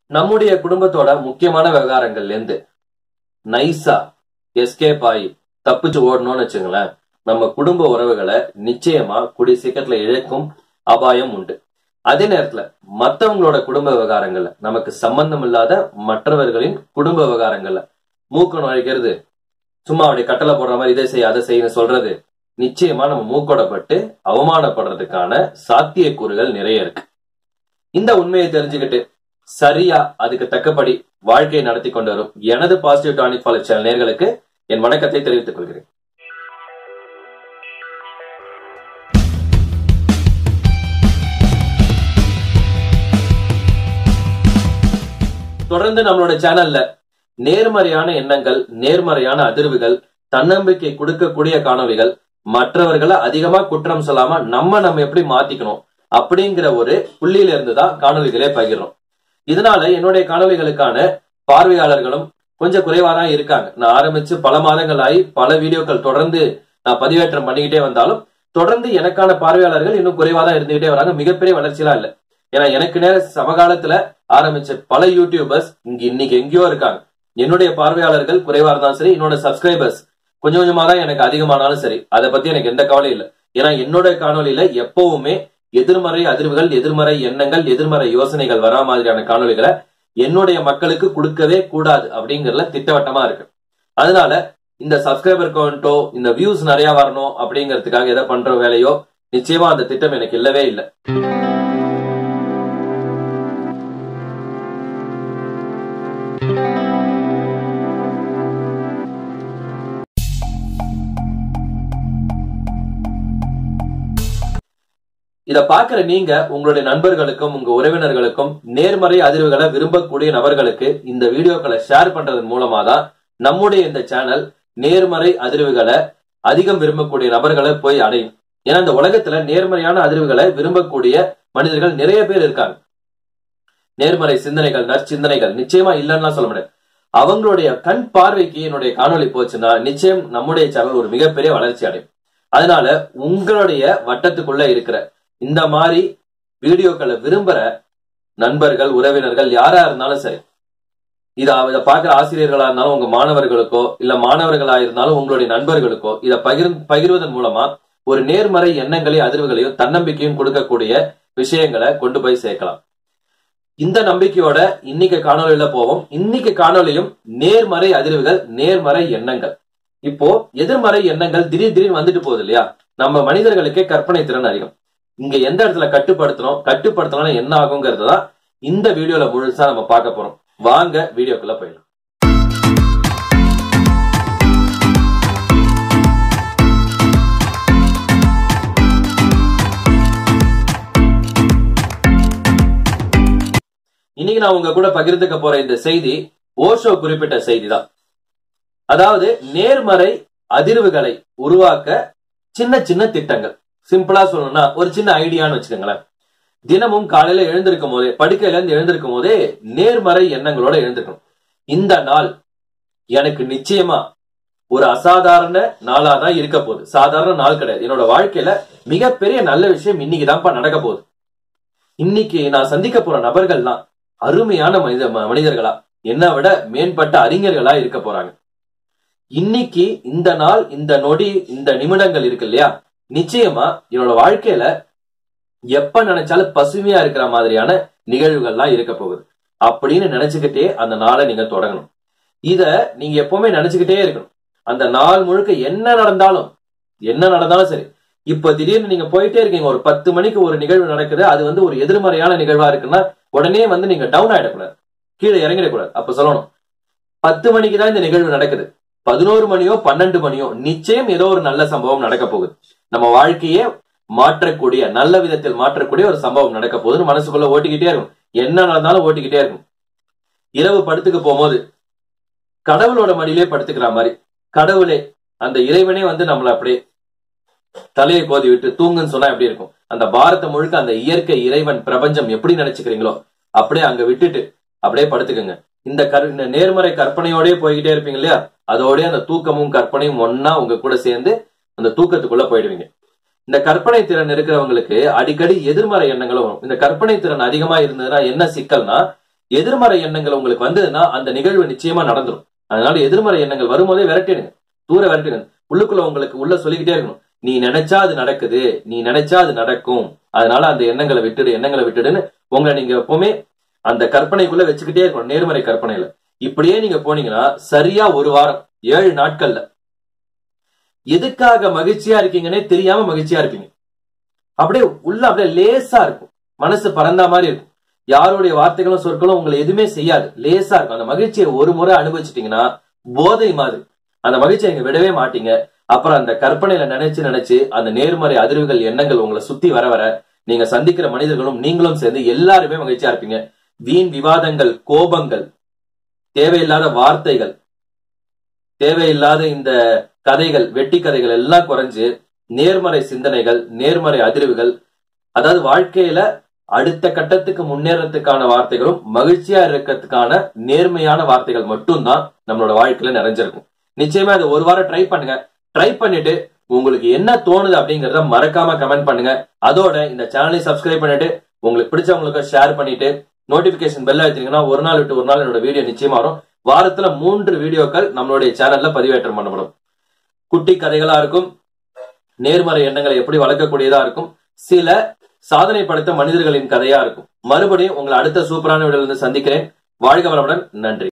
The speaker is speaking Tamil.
நம்முடைய குடும்பத்தோட முக்கியமான விவகாரங்கள்ல இருந்து நைஸா எஸ்கேப் ஆகி தப்பிச்சு ஓடணும்னு வச்சுங்களேன் நம்ம குடும்ப உறவுகளை நிச்சயமா கூடிய சீக்கிரத்துல இழக்கும் அபாயம் உண்டு அதே நேரத்துல மத்தவங்களோட குடும்ப விவகாரங்கள்ல நமக்கு சம்பந்தம் இல்லாத மற்றவர்களின் குடும்ப விவகாரங்கள்ல மூக்க நுழைக்கிறது சும்மா அப்படியே கட்டளை போடுற மாதிரி இதை செய்ய அதை செய்யணும் சொல்றது நிச்சயமா நம்ம மூக்கோடப்பட்டு அவமானப்படுறதுக்கான சாத்தியக்கூறுகள் நிறைய இருக்கு இந்த உண்மையை தெரிஞ்சுக்கிட்டு சரியா அதுக்கு தக்கபடி வாழ்க்கையை நடத்தி கொண்டு வரும் எனது பாசிட்டிவ் டானிக் ஃபாலோ சேனல் நேர்களுக்கு என் வணக்கத்தை தெரிவித்துக் கொள்கிறேன் தொடர்ந்து நம்மளோட சேனல்ல நேர்மறையான எண்ணங்கள் நேர்மறையான அதிர்வுகள் தன்னம்பிக்கை கொடுக்கக்கூடிய காணொளிகள் மற்றவர்களை அதிகமா குற்றம் சொல்லாம நம்ம நம்ம எப்படி மாத்திக்கணும் அப்படிங்கிற ஒரு புள்ளியில இருந்து தான் காணொளிகளே பகிர்றோம் இதனால என்னுடைய காணொளிகளுக்கான பார்வையாளர்களும் கொஞ்சம் குறைவா தான் இருக்காங்க நான் ஆரம்பிச்சு பல மாதங்கள் ஆகி பல வீடியோக்கள் தொடர்ந்து நான் பதிவேற்றம் பண்ணிக்கிட்டே வந்தாலும் தொடர்ந்து எனக்கான பார்வையாளர்கள் இன்னும் குறைவா தான் இருந்துகிட்டே வராங்க மிகப்பெரிய வளர்ச்சியெல்லாம் இல்ல ஏன்னா எனக்கு நேர சமகாலத்துல ஆரம்பிச்ச பல யூடியூபர்ஸ் இங்க இன்னைக்கு எங்கேயோ இருக்காங்க என்னுடைய பார்வையாளர்கள் குறைவா இருந்தாலும் சரி என்னோட சப்ஸ்கிரைபர்ஸ் கொஞ்சம் கொஞ்சமா தான் எனக்கு அதிகமானாலும் சரி அதை பத்தி எனக்கு எந்த கவலையும் இல்லை ஏன்னா என்னோட காணொலியில எப்பவுமே எதிர்மறை அதிர்வுகள் எதிர்மறை எண்ணங்கள் எதிர்மறை யோசனைகள் வரா மாதிரியான காணொலிகளை என்னுடைய மக்களுக்கு கொடுக்கவே கூடாது அப்படிங்கறதுல திட்டவட்டமா இருக்கு அதனால இந்த சப்ஸ்கிரைபர் கவுண்டோ இந்த வியூஸ் நிறைய வரணும் அப்படிங்கிறதுக்காக எதை பண்ற வேலையோ நிச்சயமா அந்த திட்டம் எனக்கு இல்லவே இல்லை இத பாக்குற நீங்க உங்களுடைய நண்பர்களுக்கும் உங்க உறவினர்களுக்கும் நேர்மறை அதிர்வுகளை விரும்பக்கூடிய நபர்களுக்கு இந்த வீடியோக்களை ஷேர் பண்றதன் மூலமா தான் நம்முடைய இந்த சேனல் நேர்மறை அதிர்வுகளை அதிகம் விரும்பக்கூடிய நபர்களை போய் அடையும் ஏன்னா இந்த உலகத்துல நேர்மறையான அதிர்வுகளை விரும்பக்கூடிய மனிதர்கள் நிறைய பேர் இருக்காங்க நேர்மறை சிந்தனைகள் நற்சிந்தனைகள் நிச்சயமா இல்லைன்னா சொல்ல முடியாது அவங்களுடைய கண் பார்வைக்கு என்னுடைய காணொலி போச்சுன்னா நிச்சயம் நம்முடைய சேனல் ஒரு மிகப்பெரிய வளர்ச்சி அடையும் அதனால உங்களுடைய வட்டத்துக்குள்ள இருக்கிற இந்த மாதிரி வீடியோக்களை விரும்புற நண்பர்கள் உறவினர்கள் யாரா இருந்தாலும் சரி இத இதை பாக்குற ஆசிரியர்களா இருந்தாலும் உங்க மாணவர்களுக்கோ இல்ல மாணவர்களா இருந்தாலும் உங்களுடைய நண்பர்களுக்கோ இதை பகிர் பகிர்வதன் மூலமா ஒரு நேர்மறை எண்ணங்களையும் அதிர்வுகளையும் தன்னம்பிக்கையும் கொடுக்கக்கூடிய விஷயங்களை கொண்டு போய் சேர்க்கலாம் இந்த நம்பிக்கையோட இன்னைக்கு காணொலியில போவோம் இன்னைக்கு காணொலியும் நேர்மறை அதிர்வுகள் நேர்மறை எண்ணங்கள் இப்போ எதிர்மறை எண்ணங்கள் திடீர் திடீர்னு வந்துட்டு போகுது இல்லையா நம்ம மனிதர்களுக்கே கற்பனை திறன் அதிகம் இங்க எந்த இடத்துல கட்டுப்படுத்தணும் கட்டுப்படுத்தலாம் என்ன ஆகுங்கிறது தான் இந்த வீடியோல முழுசா நம்ம பார்க்க போறோம் வாங்க வீடியோக்குள்ள போயிடலாம் இன்னைக்கு நான் உங்க கூட பகிர்ந்துக்க போற இந்த செய்தி ஓஷோ குறிப்பிட்ட செய்தி தான் அதாவது நேர்மறை அதிர்வுகளை உருவாக்க சின்ன சின்ன திட்டங்கள் சிம்பிளா சொல்லணும்னா ஒரு சின்ன ஐடியான்னு வச்சுக்கோங்களேன் தினமும் காலையில எழுந்திருக்கும் போதே படுக்கையில இருந்து எழுந்திருக்கும் போதே நேர்மறை எண்ணங்களோட எழுந்திருக்கணும் இந்த நாள் எனக்கு நிச்சயமா ஒரு அசாதாரண நாளா தான் இருக்க போகுது சாதாரண நாள் கிடையாது என்னோட வாழ்க்கையில மிகப்பெரிய நல்ல விஷயம் இன்னைக்கு தான்ப்பா நடக்க போகுது இன்னைக்கு நான் சந்திக்க போற நபர்கள்லாம் அருமையான மனித மனிதர்களா என்னை விட மேம்பட்ட அறிஞர்களா இருக்க போறாங்க இன்னைக்கு இந்த நாள் இந்த நொடி இந்த நிமிடங்கள் இருக்கு இல்லையா நிச்சயமா என்னோட வாழ்க்கையில எப்ப நினைச்சாலும் பசுமையா இருக்கிற மாதிரியான நிகழ்வுகள்லாம் இருக்க போகுது அப்படின்னு நினைச்சுக்கிட்டே அந்த நாளை நீங்க தொடங்கணும் இத நீங்க எப்பவுமே நினைச்சுக்கிட்டே இருக்கணும் அந்த நாள் முழுக்க என்ன நடந்தாலும் என்ன நடந்தாலும் சரி இப்ப திடீர்னு நீங்க போயிட்டே இருக்கீங்க ஒரு பத்து மணிக்கு ஒரு நிகழ்வு நடக்குது அது வந்து ஒரு எதிர்மறையான நிகழ்வா இருக்குன்னா உடனே வந்து நீங்க டவுன் ஆயிடக்கூடாது கீழே இறங்கிடக்கூடாது அப்ப சொல்லணும் பத்து மணிக்கு தான் இந்த நிகழ்வு நடக்குது பதினோரு மணியோ பன்னெண்டு மணியோ நிச்சயம் ஏதோ ஒரு நல்ல சம்பவம் நடக்க போகுது நம்ம வாழ்க்கையே மாற்றக்கூடிய நல்ல விதத்தில் மாற்றக்கூடிய ஒரு சம்பவம் நடக்க போகுதுன்னு மனசுக்குள்ள ஓட்டிக்கிட்டே இருக்கும் என்ன நடந்தாலும் ஓட்டிக்கிட்டே இருக்கும் இரவு படுத்துக்க போகும்போது கடவுளோட மடியிலே படுத்துக்கிற மாதிரி கடவுளே அந்த இறைவனே வந்து நம்மள அப்படியே தலையை கோதி விட்டு தூங்குன்னு சொன்னா எப்படி இருக்கும் அந்த பாரத்தை முழுக்க அந்த இயற்கை இறைவன் பிரபஞ்சம் எப்படி நினைச்சுக்கிறீங்களோ அப்படியே அங்க விட்டுட்டு அப்படியே படுத்துக்கங்க இந்த கரு இந்த நேர்மறை கற்பனையோடய போய்கிட்டே இருப்பீங்க இல்லையா அதோடய அந்த தூக்கமும் கற்பனையும் ஒன்னா உங்க கூட சேர்ந்து அந்த தூக்கத்துக்குள்ள போயிடுவீங்க இந்த கற்பனை திறன் இருக்கிறவங்களுக்கு அடிக்கடி எதிர்மறை எண்ணங்களும் வரும் இந்த கற்பனை திறன் அதிகமா இருந்ததுன்னா என்ன சிக்கல்னா எதிர்மறை எண்ணங்கள் உங்களுக்கு வந்ததுன்னா அந்த நிகழ்வு நிச்சயமா நடந்துரும் அதனால எதிர்மறை எண்ணங்கள் வரும்போதே விரட்டிடுங்க தூர விரட்டிடுங்க உள்ளுக்குள்ள உங்களுக்கு உள்ள சொல்லிக்கிட்டே இருக்கணும் நீ நினைச்சா அது நடக்குது நீ நினைச்சா அது நடக்கும் அதனால அந்த எண்ணங்களை விட்டுடு எண்ணங்களை விட்டுடுன்னு உங்களை நீங்க எப்பவுமே அந்த கற்பனைக்குள்ள வச்சுக்கிட்டே இருக்கணும் நேர்மறை கற்பனையில இப்படியே நீங்க போனீங்கன்னா சரியா ஒரு வாரம் ஏழு நாட்கள்ல எதுக்காக மகிழ்ச்சியா இருக்கீங்கன்னே தெரியாம மகிழ்ச்சியா இருப்பீங்க அப்படியே உள்ள அப்படியே லேசா இருக்கும் மனசு பறந்த மாதிரி இருக்கும் யாருடைய வார்த்தைகளும் சொற்களும் உங்களை எதுவுமே செய்யாது லேசா இருக்கும் அந்த மகிழ்ச்சியை ஒரு முறை அனுபவிச்சிட்டீங்கன்னா போதை மாதிரி அந்த மகிழ்ச்சியை நீங்க விடவே மாட்டீங்க அப்புறம் அந்த கற்பனையில நினைச்சு நினைச்சு அந்த நேர்மறை அதிர்வுகள் எண்ணங்கள் உங்களை சுத்தி வர வர நீங்க சந்திக்கிற மனிதர்களும் நீங்களும் சேர்ந்து எல்லாருமே மகிழ்ச்சியா இருப்பீங்க வீண் விவாதங்கள் கோபங்கள் தேவையில்லாத வார்த்தைகள் தேவையில்லாத இந்த கதைகள் வெட்டி கதைகள் எல்லாம் குறைஞ்சு நேர்மறை சிந்தனைகள் நேர்மறை அதிர்வுகள் அதாவது வாழ்க்கையில அடுத்த கட்டத்துக்கு முன்னேறதுக்கான வார்த்தைகளும் மகிழ்ச்சியா இருக்கிறதுக்கான நேர்மையான வார்த்தைகள் மட்டும்தான் நம்மளோட வாழ்க்கையில நிறைஞ்சிருக்கும் நிச்சயமா அதை ஒரு வாரம் ட்ரை பண்ணுங்க ட்ரை பண்ணிட்டு உங்களுக்கு என்ன தோணுது அப்படிங்கறத மறக்காம கமெண்ட் பண்ணுங்க அதோட இந்த சேனலை சப்ஸ்கிரைப் பண்ணிட்டு உங்களுக்கு பிடிச்சவங்களுக்கு ஷேர் பண்ணிட்டு நோட்டிபிகேஷன் பெல் அழுத்திங்கன்னா ஒரு நாள் விட்டு ஒரு நாள் என்னோட வீடியோ நிச்சயமா வரும் வாரத்துல மூன்று வீடியோக்கள் நம்மளுடைய சேனல்ல பதிவேற்றம் பண்ணப்படும் குட்டி கதைகளா இருக்கும் நேர்மறை எண்ணங்களை எப்படி வளர்க்கக்கூடியதா இருக்கும் சில சாதனை படைத்த மனிதர்களின் கதையா இருக்கும் மறுபடியும் உங்களை அடுத்த சூப்பரான வீடியோல இருந்து சந்திக்கிறேன் வாழ்க வளமுடன் நன்றி